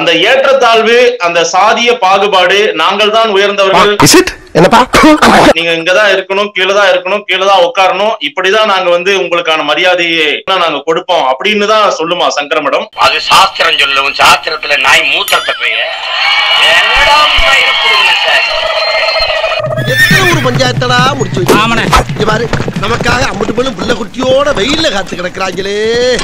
அந்த ஏற்றத்தாழ்வு அந்த சாதிய பாகுபாடு நாங்கள் தான் உயர்ந்தவர்கள் என்னப்பா நீங்க இங்கதான் இருக்கணும் கீழே தான் இருக்கணும் கீழே தான் உட்காரணும் இப்படிதான் நாங்க வந்து உங்களுக்கான மரியாதையை நாங்க கொடுப்போம் அப்படின்னு தான் சொல்லுமா சங்கரமடம் அது சாஸ்திரம் சொல்லும் சாஸ்திரத்துல நாய் மூத்திரத்தை போய் என்னடா மயிரை புடுங்கின சார் எத்தனை ஒரு பஞ்சாயத்தடா முடிச்சு வச்சு இங்க பாரு நமக்காக அம்பட்டு பெண்ணும் பிள்ளை குட்டியோட வெயில்ல காத்து கிடக்குறாங்களே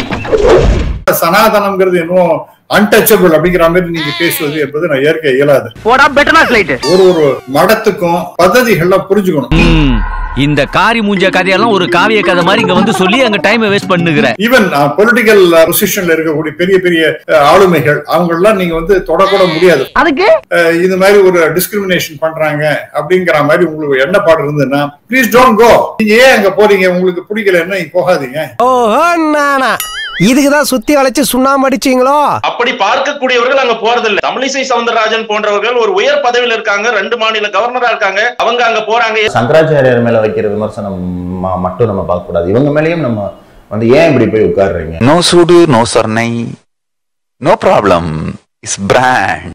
சனாதனம்ங்கிறது இன்னும் அன்டச்சபிள் அப்படிங்கிற மாதிரி நீங்க பேசுவது என்பது நான் ஏற்க இயலாது போடா பெட்டனா ஸ்லைட் ஒரு ஒரு மடத்துக்கும் பദ്ധதிகள்லாம் புரிஞ்சுக்கணும் இந்த காரி மூஞ்ச கதையெல்லாம் ஒரு காவிய கதை மாதிரி இங்க வந்து சொல்லி அங்க டைம் வேஸ்ட் பண்ணுகிற ஈவன் பொலிட்டிக்கல் பொசிஷன்ல இருக்கக்கூடிய பெரிய பெரிய அஹ், ஆளுமைகள் அவங்க எல்லாம் நீங்க வந்து தொடக்கூட முடியாது அதுக்கு அஹ், இது மாதிரி ஒரு டிஸ்கிரிமினேஷன் பண்றாங்க அப்படிங்கிற மாதிரி உங்களுக்கு எண்ணப்பாடு இருந்ததுன்னா ப்ளீஸ் டோன்ட் கோ நீங்க ஏன் அங்க போறீங்க உங்களுக்கு பிடிக்கலன்னா நீங்க போகாதீங்க ஓஹோ நானா இதுக்குதான் சுத்தி வளைச்சு சுண்ணாம்பு அடிச்சீங்களோ அப்படி பார்க்கக்கூடியவர்கள் அங்க போறதில்லை தமிழிசை சவுந்தரராஜன் போன்றவர்கள் ஒரு உயர் பதவியில இருக்காங்க ரெண்டு மாநில கவர்னரா இருக்காங்க அவங்க அங்க போறாங்க சங்கராச்சாரியர் மேல வைக்கிற விமர்சனம் ம- மட்டும் நம்ம பார்க்க கூடாது இவங்க மேலயும் நம்ம வந்து ஏன் இப்படி போய் உட்கார்றீங்க நோ சூடு நோ சொர்ணை நோ ப்ராப்ளம் இஸ் பிராண்ட்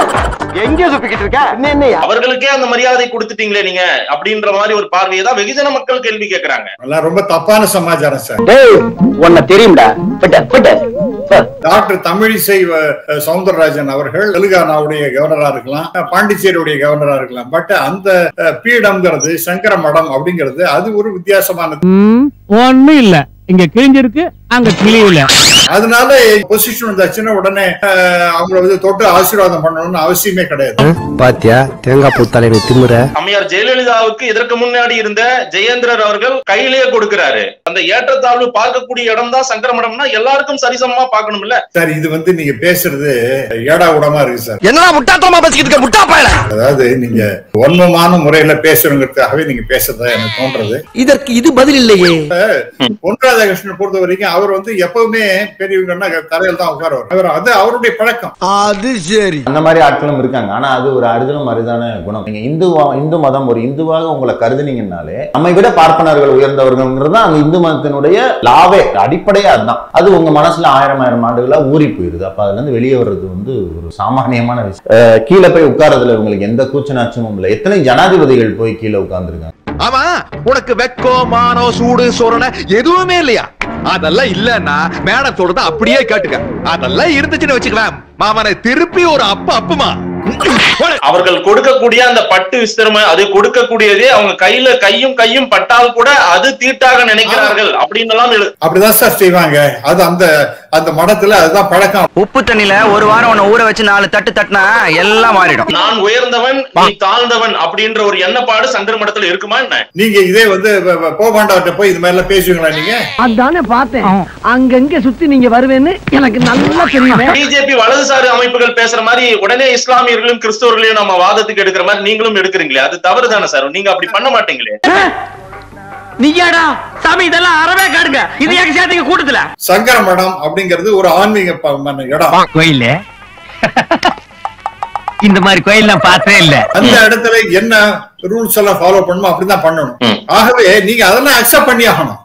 எங்க சுப்பிக்கிட்டு இருக்க என்னையா அவர்களுக்கே அந்த மரியாதை கொடுத்துட்டீங்களே நீங்க அப்படின்ற மாதிரி ஒரு பார்வையை தான் வெகுஜன மக்கள் கேள்வி கேட்கறாங்க அதெல்லாம் ரொம்ப தப்பான சமாச்சாரம் சார் டேய் உன்னை தெரியும்டா பிட்ட பிட்ட டாக்டர் தமிழிசை அஹ், சவுந்தரராஜன் அவர்கள் தெலுங்கானாவுடைய கவர்னரா இருக்கலாம் அஹ், பாண்டிச்சேரியுடைய கவர்னரா இருக்கலாம் பட் அந்த அஹ், பீடம்ங்கிறது சங்கர மடம் அப்படிங்கிறது அது ஒரு வித்தியாசமானது ஒண்ணும் இல்ல இங்க கிழிஞ்சிருக்கு அங்க கிளியில அதனால பொசிஷன் வந்தாச்சுன்னா உடனே அஹ், அவங்கள வந்து தொட்டு ஆசீர்வாதம் பண்ணணும்னு அவசியமே கிடையாது பாத்தியா தேங்காய் பூத்தாலே திமுற அம்மையார் ஜெயலலிதாவுக்கு இதற்கு முன்னாடி இருந்த ஜெயேந்திரர் அவர்கள் கையிலேயே கொடுக்கிறாரு அந்த ஏற்றத்தாழ்வு பார்க்கக்கூடிய இடம் தான் சங்கரமடம்னா எல்லாருக்கும் சரிசமமா பார்க்கணும்ல சார் இது வந்து நீங்க பேசுறது ஏடா கூடமா இருக்கு சார் என்னடா முட்டாத்தமா பேசிக்கிட்டு இருக்க முட்டா பயல அதாவது நீங்க ஒன்மமான முறையில பேசுறங்கிறதுக்காகவே நீங்க பேசுறதா எனக்கு தோன்றது இதற்கு இது பதில் இல்லையே பொன் ராதாகிருஷ்ணன் பொறுத்த வரைக்கும் அவர் வந்து எப்பவுமே பெரியவங்கன்னா தரையில் தான் உட்காருவார் அவர் அது அவருடைய பழக்கம் அது சரி அந்த மாதிரி ஆட்களும் இருக்காங்க ஆனா அது ஒரு அரிதலும் அரிதான குணம் நீங்க இந்து இந்து மதம் ஒரு இந்துவாக உங்களை கருதுனீங்கன்னாலே நம்மை விட பார்ப்பனர்கள் உயர்ந்தவர்கள்ங்கிறது தான் அந்த இந்து மதத்தினுடைய லாவே அடிப்படையே அதுதான் அது உங்க மனசுல ஆயிரம் ஆயிரம் ஆண்டுகளா ஊறி போயிருது அப்ப அதுல இருந்து வெளியே வர்றது வந்து ஒரு சாமானியமான விஷயம் அஹ் கீழே போய் உட்கார்றதுல உங்களுக்கு எந்த கூச்சநாச்சமும் இல்லை எத்தனை ஜனாதிபதிகள் போய் கீழே உட்கார்ந்துருக்காங்க ஆமா உனக்கு வெக்கோ மானோ சூடு சொரணை எதுவுமே இல்லையா அதெல்லாம் இல்லன்னா மேடத்தோட அப்படியே கேட்டுக்க அதெல்லாம் இருந்துச்சுன்னு வச்சுக்கலாம் மாமனை திருப்பி ஒரு அப்ப அப்புமா அவர்கள் கொடுக்கக்கூடிய அந்த பட்டு விஸ்திரம அது கொடுக்கக்கூடியதே அவங்க கையில கையும் கையும் பட்டால் கூட அது தீட்டாக நினைக்கிறார்கள் அப்படின்னு எல்லாம் எழு- அப்படிதான் சார் செய்வாங்க அது அந்த அந்த மடத்துல அதுதான் பழக்கம் உப்பு தண்ணில ஒரு வாரம் உன்னை ஊற வச்சு நாலு தட்டு தட்டினா எல்லாம் மாறிடும் நான் உயர்ந்தவன் நீ தாழ்ந்தவன் அப்படின்ற ஒரு எண்ணப்பாடு சங்கர மடத்துல இருக்குமா என்ன நீங்க இதே வந்து போபாண்டாட்ட போய் இது மாதிரி எல்லாம் பேசுவீங்களா நீங்க அதானே பார்த்தேன் அங்கங்க சுத்தி நீங்க வருவேன்னு எனக்கு நல்லா தெரியும் பிஜேபி வலதுசாரி அமைப்புகள் பேசுற மாதிரி உடனே இஸ்லாமியர்களும் கிறிஸ்தவர்களையும் நம்ம வாதத்துக்கு எடுக்கிற மாதிரி நீங்களும் எடுக்கிறீங்களே அது தவறு தானே சார் நீங்க அப்படி பண்ண மாட்டீங்களே நீயாடா சாமி இதெல்லாம் அறவே காடுங்க இது எங்க சேர்த்தீங்க கூட்டத்துல சங்கர மடம் அப்படிங்கிறது ஒரு ஆன்மீக ப- மன இடம் கோயில் இந்த மாதிரி கோயில் நான் பார்த்தே இல்ல அந்த இடத்துல என்ன ரூல்ஸ் எல்லாம் ஃபாலோ பண்ணணுமோ அப்படிதான் பண்ணணும் ஆகவே நீங்க அதெல்லாம் அக்செப்ட் பண்ணி ஆகணும்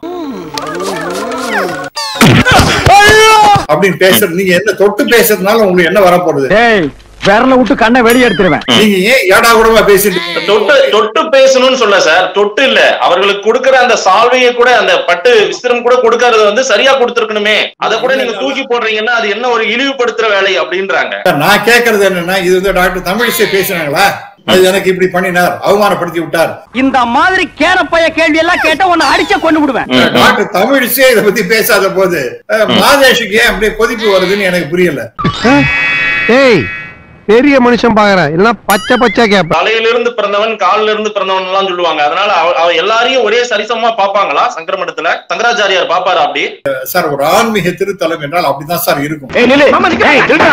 அப்படின்னு பேசுறது நீங்க என்ன தொட்டு பேசுறதுனால உங்களுக்கு என்ன வரப்போறது ஏய் விரல விட்டு கண்ணை வெளியே எடுத்துருவேன் நீங்க ஏன் ஏடா கூடமா பேசிட்டு இருக்கீங்க? தொட்டு தொட்டு பேசணும்னு சொல்ல சார் தொட்டு இல்ல அவர்களுக்கு கொடுக்கிற அந்த சால்வையை கூட அந்த பட்டு விஸ்திரம் கூட கொடுக்கறது வந்து சரியா கொடுத்திருக்கணுமே அதை கூட நீங்க தூக்கி போடுறீங்கன்னா அது என்ன ஒரு இழிவுபடுத்துற வேலை அப்படின்றாங்க நான் கேக்குறது என்னன்னா இது வந்து டாக்டர் தமிழிசை பேசுனாங்களா அது எனக்கு இப்படி பண்ணினார் அவமானப்படுத்தி விட்டார் இந்த மாதிரி கேரப்பைய கேள்வி எல்லாம் கேட்டா உன்னை அடிச்ச கொண்டு விடுவேன் டாக்டர் தமிழிசை இதை பத்தி பேசாத போது அஹ், மாதேஷுக்கு ஏன் அப்படியே கொதிப்பு வருதுன்னு எனக்கு புரியல ஏய் பெரிய மனுஷன் பாக்குறேன் இல்லைன்னா பச்சை பச்சை கேப்ப தலையிலிருந்து பிறந்தவன் காலில இருந்து பிறந்தவன் எல்லாம் சொல்லுவாங்க அதனால அவ- அவ எல்லாரையும் ஒரே சரிசமமா பாப்பாங்களா சங்கரமடத்துல சங்கராச்சாரியார் பாப்பாரா அப்படி சார் ஒரு ஆன்மீக திருத்தலம் என்றால் அப்படிதான் சார் இருக்கும் ஏய் நில்லு ஏய் நில்றா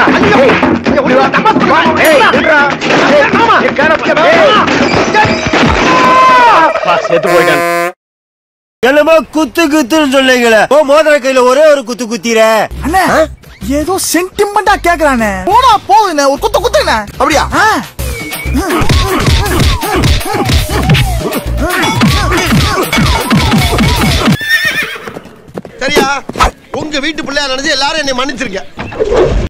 ஏய் நில்றா மாமா செத்து போயிட்டான் என்னமோ குத்து குத்துன்னு சொன்னீங்களே ஓ மோதிர கையில ஒரே ஒரு குத்து குத்திர அண்ணா ஏதோ சென்டிமெண்டா கேக்குறானே போடா போகுதுண்ணே ஒரு குத்து குத்துங்கண்ணே அப்படியா சரியா உங்க வீட்டு பிள்ளையா நினைச்சு எல்லாரும் என்னை மன்னிச்சிருக்க